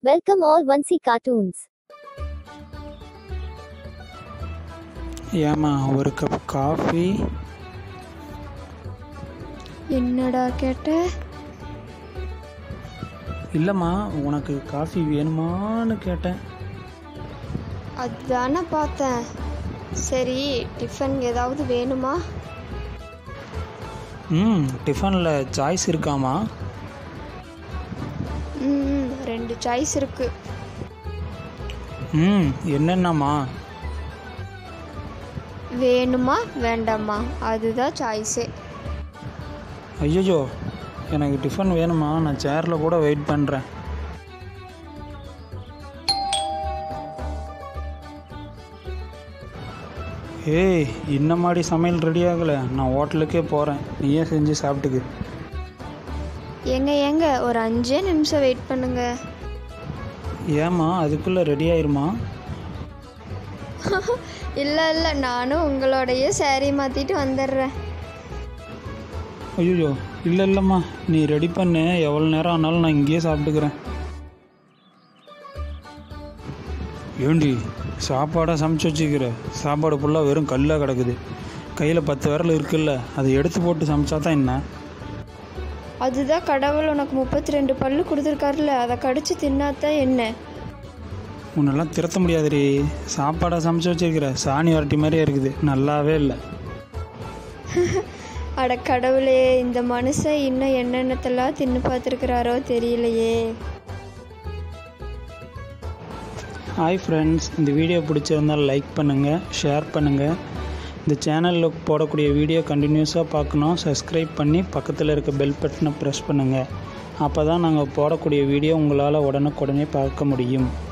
Welcome all Vansi cartoons. ஏம்மா ஒரு cup coffee என்னடா கேட்ட இல்லைம்மா உனக்கு காஃபி வேணுமான்னு கேட்டேன் அதுதானே பார்த்தேன் சரி டிஃபன் ஏதாவது வேணுமா ம் டிஃபனில் சாய்ஸ் இருக்காம்மா ம் ரெண்டு சாய்ஸ் இருக்கு ம் என்னென்னம்மா வேணுமா வேண்டாமா அதுதான் சாய்ஸே ஐயோ எனக்கு டிஃபன் வேணுமா நான் சேரில் கூட வெயிட் பண்ணுறேன் ஏய் இன்னமாடி சமையல் ரெடி ஆகலை நான் ஹோட்டலுக்கே போகிறேன் நீயே செஞ்சு சாப்பிட்டுக்கு எங்க எங்க ஒரு அஞ்சே நிமிஷம் வெயிட் பண்ணுங்க ஏம்மா அதுக்குள்ளே ரெடி ஆயிருமா இல்லை இல்லை நானும் உங்களோடைய saree மாற்றிட்டு வந்துடுறேன் ஐயோ இல்லை இல்லைம்மா நீ ரெடி பண்ணு எவ்வளோ நேரம் ஆனாலும் நான் இங்கேயே சாப்பிட்டுக்கிறேன் ஏண்டி சாப்பாடாக சமைச்சு வச்சுக்கிற சாப்பாடு ஃபுல்லாக வெறும் கல்லாக கிடக்குது கையில் பத்து விரல் இருக்குல்ல அதை எடுத்து போட்டு சமைச்சா தான் என்ன அதுதான் கடவுள் உனக்கு முப்பத்தி ரெண்டு பல்லு கொடுத்துருக்காருல அதை கடிச்சு தின்னாதான் என்ன உன்னெல்லாம் திருத்த முடியாதுடி சாப்பாடாக சமைச்சு வச்சிருக்கிற சாணி வரட்டி மாதிரியே இருக்குது நல்லாவே இல்லை அட கடவுளே இந்த மனுஷன் இன்னும் என்னென்னத்தெல்லாம் தின்னு பார்த்துருக்கிறாரோ தெரியலையே ஹாய் ஃப்ரெண்ட்ஸ் இந்த வீடியோ பிடிச்சிருந்தால் லைக் பண்ணுங்கள் ஷேர் பண்ணுங்கள் இந்த சேனலில் போடக்கூடிய வீடியோ கண்டினியூஸாக பார்க்கணும் சப்ஸ்கிரைப் பண்ணி பக்கத்தில் இருக்க பெல் பட்டனை ப்ரெஸ் பண்ணுங்கள் அப்போ தான் நாங்கள் போடக்கூடிய வீடியோ உங்களால் உடனுக்குடனே பார்க்க முடியும்